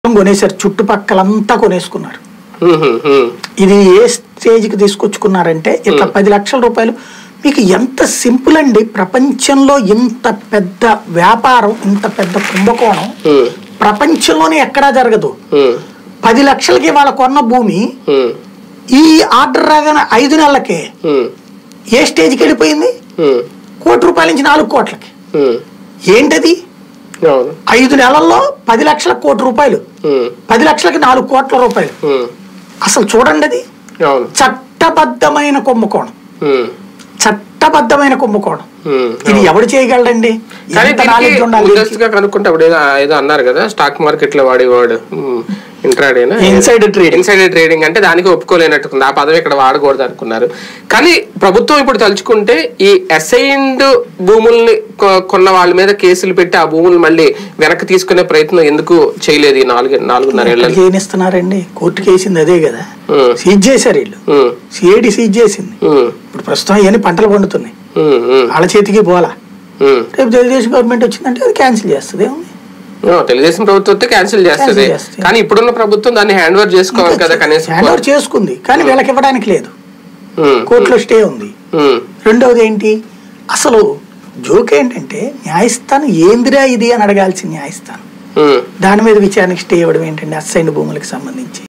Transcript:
కొనేసారు చుట్టుపక్కలంతా కొనేసుకున్నారు ఉమ్, ఉమ్, ఇది ఏ స్టేజ్కి తీసుకొచ్చుకున్నారంటే ఇట్లా పది లక్షల రూపాయలు మీకు ఎంత సింపుల్ అండి ప్రపంచంలో ఇంత పెద్ద వ్యాపారం ఇంత పెద్ద కుంభకోణం ఉమ్, ప్రపంచంలోనే ఎక్కడా జరగదు ఉమ్, పది లక్షలకి వాళ్ళ కొన్న భూమి ఉమ్, ఈ ఆర్డర్ రాగానే ఐదు నెలలకే ఉమ్, ఏ స్టేజ్కి వెళ్ళిపోయింది ఉమ్, కోటి రూపాయల నుంచి నాలుగు కోట్లకి ఉమ్, ఏంటది అవును ఐదు నెలల్లో పది లక్షల కోటి రూపాయలు ఉమ్, పది లక్షలకి నాలుగు కోట్ల రూపాయలు ఉమ్, అసలు చూడండి అది అవును చట్టబద్ధమైన కుంభకోణం ఉమ్, చట్టబద్ధమైన కుంభకోణం ఉమ్, ఇది ఎవడు చేయగలడండి కానీ ఎంత నాలెడ్జ్ ఉండాలి దీనికి? ముందస్తుగా కనుక్కుంటే అప్పుడు ఏదో ఏదో అన్నారు కదా స్టాక్ మార్కెట్ లో వాడేవాడు ఇంట్రాడేనా Insider trading. ఇన్సైడర్ ట్రేడింగ్ అంటే దానికి ఒప్పుకోలేనట్టుంది ఆ పదం ఇక్కడ వాడకూడదు అనుకున్నారు కానీ ప్రభుత్వం ఇప్పుడు తలుచుకుంటే ఈ అసైన్డ్ భూముల్ని కొ- కొన్న వాళ్ళ మీద కేసులు పెట్టి ఆ భూములు మళ్ళీ వెనక్కి తీసుకునే ప్రయత్నం ఎందుకు చేయలేదు ఈ నాలుగు నాలుగున్నర ఏళ్ళ ఎక్కడికి ఏనిస్తున్నారండి కోర్టుకి వేసింది అదే కదా ఉమ్, సీజ్ చేశారు వీళ్ళు ఉమ్, సిఐడి సీజ్ చేసింది ఉమ్, ఇప్పుడు ప్రస్తుతం అవన్నీ పంటలు పండుతున్నాయి ఉమ్, ఉమ్, వాళ్ళ చేతికి పోలా ఉమ్. రేపు తెలుగుదేశం గవర్నమెంట్ వచ్చిందంటే అది క్యాన్సిల్ చేస్తుంది ఏముంది ఆ, తెలుగుదేశం ప్రభుత్వం వస్తే క్యాన్సిల్ చేస్తుంది Cancel చేస్తుంది. కానీ ఇప్పుడున్న ప్రభుత్వం దాన్ని హ్యాండ్ ఓవర్ చేసుకోవాలి కదా కనీసం హ్యాండ్ ఓవర్ చేసుకుంది కానీ వీళ్ళకి ఇవ్వడానికి లేదు ఉమ్, కోర్టులో స్టే ఉంది ఉమ్, రెండవది ఏంటి అసలు జోక్ ఏంటంటే న్యాయస్థానం ఏందిరా ఇది అని అడగాల్సిన న్యాయస్థానం ఉమ్. దాని మీద విచారణకి స్టే ఇవ్వడం ఏంటంటే అస్సైన్ భూములకు సంబంధించి